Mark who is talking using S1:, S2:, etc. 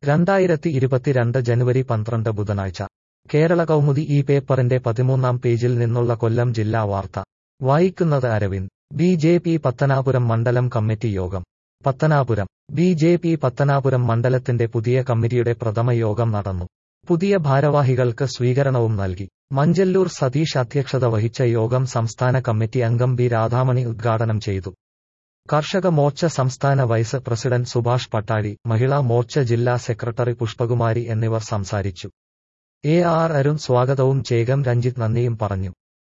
S1: രണ്ടായിരത്തി ഇരുപത്തിരണ്ട് ജനുവരി പന്ത്രണ്ട് ബുധനാഴ്ച കേരള കൗമുദി ഈ പേപ്പറിന്റെ പതിമൂന്നാം പേജിൽ നിന്നുള്ള കൊല്ലം ജില്ലാ വാർത്ത വായിക്കുന്നത് Aravind B J P Pathanapuram മണ്ഡലം കമ്മിറ്റി യോഗം Pathanapuram B J P Pathanapuram മണ്ഡലത്തിന്റെ പുതിയ കമ്മിറ്റിയുടെ പ്രഥമ യോഗം നടന്നു പുതിയ ഭാരവാഹികൾക്ക് സ്വീകരണവും നൽകി മഞ്ചല്ലൂർ സതീഷ് അധ്യക്ഷത വഹിച്ച യോഗം സംസ്ഥാന കമ്മിറ്റി അംഗം ബി രാധാമണി ഉദ്ഘാടനം ചെയ്തു കർഷക മോർച്ച സംസ്ഥാന വൈസ് പ്രസിഡന്റ് സുഭാഷ് പട്ടാഴി മഹിളാ മോർച്ച ജില്ലാ സെക്രട്ടറി പുഷ്പകുമാരി എന്നിവർ സംസാരിച്ചു എ ആർ അരുൺ സ്വാഗതവും ചേകം രഞ്ജിത്ത് നന്ദിയും പറഞ്ഞു